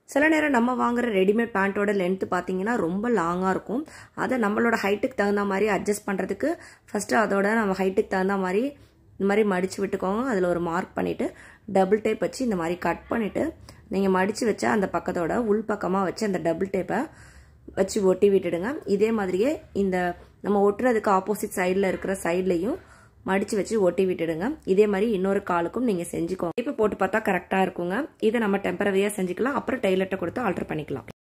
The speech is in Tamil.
சில நேரம் நம்ம வாங்குற ரெடிமேட் பேண்ட்டோட லென்த்து பார்த்தீங்கன்னா ரொம்ப லாங்காக இருக்கும் அதை நம்மளோட ஹைட்டுக்கு தகுந்த மாதிரி அட்ஜஸ்ட் பண்ணுறதுக்கு ஃபஸ்ட்டு அதோட நம்ம ஹைட்டுக்கு தகுந்த மாதிரி இந்த மாதிரி மடித்து விட்டுக்கோங்க அதில் ஒரு மார்க் பண்ணிவிட்டு டபுள் டேப் வச்சு இந்த மாதிரி கட் பண்ணிவிட்டு நீங்கள் மடித்து வச்ச அந்த பக்கத்தோட உள் பக்கமாக வச்சு அந்த டபுள் டேப்பை வச்சு ஒட்டி விட்டுடுங்க இதே மாதிரியே இந்த நம்ம ஒட்டுறதுக்கு ஆப்போசிட் சைடில் இருக்கிற சைட்லையும் மடித்து வச்சு ஒட்டி விட்டுடுங்க இதே மாதிரி இன்னொரு காலுக்கும் நீங்கள் செஞ்சுக்கோங்க இப்போ போட்டு பார்த்தா கரெக்டாக இருக்குங்க இதை நம்ம டெம்பரரியாக செஞ்சுக்கலாம் அப்புறம் டெய்லர்ட்டை கொடுத்து ஆல்டர் பண்ணிக்கலாம்